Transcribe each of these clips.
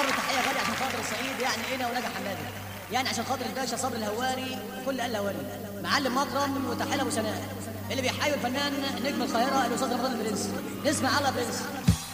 برضه تحيه غاليه عشان خاطر الصعيد يعني انا ونجا حمادي يعني عشان خاطر الباشا صبري الهواري وكل اهل الهواري معلم مكرم وتحيه ابو سناء اللي بيحيوا الفنان نجم القاهره الاستاذ رمضان البرنس نسمع على برنس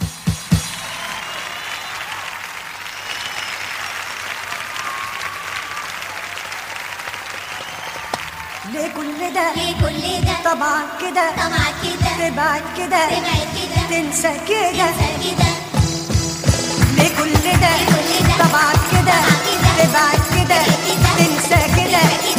ليه كل ده ليه كل ده طبعا كده طبعا كده تبعد كده تبعد كده تنسى كده تنسى كده ليه كل ده ليه كل ده طبعا كده طبعا كده تبعد كده كده تنسى كده كده